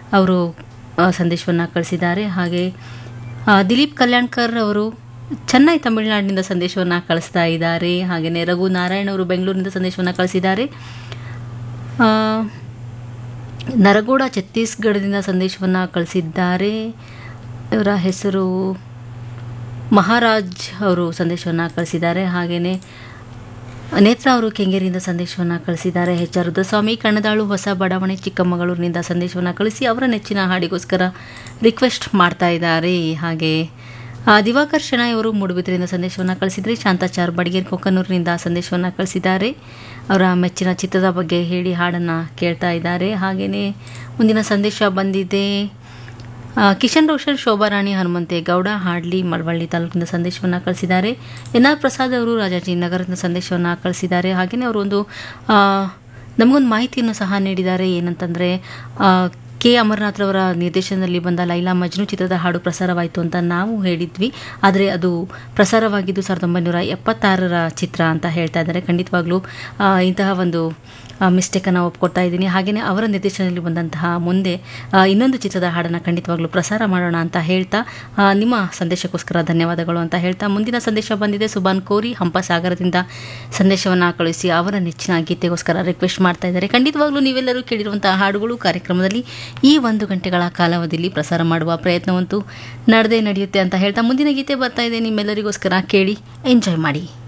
ಅವರು ಸಂದೇಶವನ್ನು ಕಳಿಸಿದ್ದಾರೆ ಹಾಗೆ ಆ, ದಿಲೀಪ್ ಕಲ್ಯಾಣ್ಕರ್ ಅವರು ಚೆನ್ನೈ ತಮಿಳುನಾಡಿನಿಂದ ಸಂದೇಶವನ್ನು ಕಳಿಸ್ತಾ ಇದ್ದಾರೆ ಹಾಗೆಯೇ ರಘು ನಾರಾಯಣ್ ಅವರು ಬೆಂಗಳೂರಿನಿಂದ ಸಂದೇಶವನ್ನು ಕಳಿಸಿದ್ದಾರೆ ಆ, ನರಗೋಡ ಛತ್ತೀಸ್ಗಢದಿಂದ ಸಂದೇಶವನ್ನು ಕಳಿಸಿದ್ದಾರೆ ಇವರ ಹೆಸರು ಮಹಾರಾಜ್ ಅವರು ಸಂದೇಶವನ್ನು ಕಳಿಸಿದ್ದಾರೆ ಹಾಗೆಯೇ ನೇತ್ರ ಅವರು ಕೆಂಗೇರಿಯಿಂದ ಸಂದೇಶವನ್ನು ಕಳಿಸಿದ್ದಾರೆ ಎಚ್ ಆರ್ ರುದ್ರಸ್ವಾಮಿ ಕಣ್ಣದಾಳು ಹೊಸ ಬಡಾವಣೆ ಚಿಕ್ಕಮಗಳೂರಿನಿಂದ ಸಂದೇಶವನ್ನು ಕಳಿಸಿ ಅವರ ನೆಚ್ಚಿನ ಹಾಡಿಗೋಸ್ಕರ ರಿಕ್ವೆಸ್ಟ್ ಮಾಡ್ತಾ ಇದ್ದಾರೆ ಹಾಗೆ ಆ, ದಿವಾಕರ್ ಶೆಣಾಯ್ ಅವರು ಮೂಡುಬಿದ್ರಿಂದ ಸಂದೇಶವನ್ನು ಕಳಿಸಿದರೆ ಶಾಂತಾಚಾರ್ ಬಡಿಗೇರ್ ಕೊಕ್ಕನೂರಿನಿಂದ ಸಂದೇಶವನ್ನು ಕಳಿಸಿದ್ದಾರೆ ಅವರ ಮೆಚ್ಚಿನ ಚಿತ್ರದ ಬಗ್ಗೆ ಹೇಳಿ ಹಾಡನ್ನು ಕೇಳ್ತಾ ಇದ್ದಾರೆ ಹಾಗೆಯೇ ಮುಂದಿನ ಸಂದೇಶ ಬಂದಿದೆ ಆ, ಕಿಶನ್ ರೋಷನ್ ಶೋಭಾರಾಣಿ ಹನುಮಂತೇಗೌಡ ಹಾಡ್ಲಿ ಮಳವಳ್ಳಿ ತಾಲೂಕಿನ ಸಂದೇಶವನ್ನು ಕಳಿಸಿದ್ದಾರೆ ಎನ್ ಆರ್ ಪ್ರಸಾದ್ ಅವರು ರಾಜಾಜಿನಗರದ ಸಂದೇಶವನ್ನು ಕಳಿಸಿದ್ದಾರೆ ಹಾಗೆಯೇ ಅವರು ಒಂದು ಆ, ನಮಗೊಂದು ಮಾಹಿತಿಯನ್ನು ಸಹ ನೀಡಿದ್ದಾರೆ ಏನಂತಂದರೆ ಕೆ ಅಮರನಾಥ್ ಅವರ ನಿರ್ದೇಶನದಲ್ಲಿ ಬಂದ ಲೈಲಾ ಮಜ್ನು ಚಿತ್ರದ ಹಾಡು ಪ್ರಸಾರವಾಯಿತು ಅಂತ ನಾವು ಹೇಳಿದ್ವಿ ಆದರೆ ಅದು ಪ್ರಸಾರವಾಗಿದ್ದು ಸಾವಿರದ ಒಂಬೈನೂರ ಎಪ್ಪತ್ತಾರರ ಚಿತ್ರ ಅಂತ ಹೇಳ್ತಾ ಇದ್ದಾರೆ ಖಂಡಿತವಾಗ್ಲೂ ಆ, ಇಂತಹ ಒಂದು ಮಿಸ್ಟೇಕನ್ನು ಒಪ್ಕೊಡ್ತಾ ಇದ್ದೀನಿ ಹಾಗೆಯೇ ಅವರ ನಿರ್ದೇಶನದಲ್ಲಿ ಬಂದಂತಹ ಮುಂದೆ ಆ, ಇನ್ನೊಂದು ಚಿತ್ರದ ಹಾಡನ್ನು ಖಂಡಿತವಾಗ್ಲೂ ಪ್ರಸಾರ ಮಾಡೋಣ ಅಂತ ಹೇಳ್ತಾ ಆ, ನಿಮ್ಮ ಸಂದೇಶಕ್ಕೋಸ್ಕರ ಧನ್ಯವಾದಗಳು ಅಂತ ಹೇಳ್ತಾ ಮುಂದಿನ ಸಂದೇಶ ಬಂದಿದೆ ಸುಬಾನ್ ಕೋರಿ ಹಂಪಸಾಗರದಿಂದ ಸಂದೇಶವನ್ನು ಕಳುಹಿಸಿ ಅವರ ನೆಚ್ಚಿನ ಗೀತೆಗೋಸ್ಕರ ರಿಕ್ವೆಸ್ಟ್ ಮಾಡ್ತಾ ಇದ್ದಾರೆ ಖಂಡಿತವಾಗ್ಲೂ ನೀವೆಲ್ಲರೂ ಕೇಳಿರುವಂತಹ ಹಾಡುಗಳು ಕಾರ್ಯಕ್ರಮದಲ್ಲಿ ಈ ಒಂದು ಗಂಟೆಗಳ ಕಾಲಾವಧಿಯಲ್ಲಿ ಪ್ರಸಾರ ಮಾಡುವ ಪ್ರಯತ್ನವಂತೂ ನಡೆದೇ ನಡೆಯುತ್ತೆ ಅಂತ ಹೇಳ್ತಾ ಮುಂದಿನ ಗೀತೆ ಬರ್ತಾ ಇದೆ ನಿಮ್ಮೆಲ್ಲರಿಗೋಸ್ಕರ ಕೇಳಿ ಎಂಜಾಯ್ ಮಾಡಿ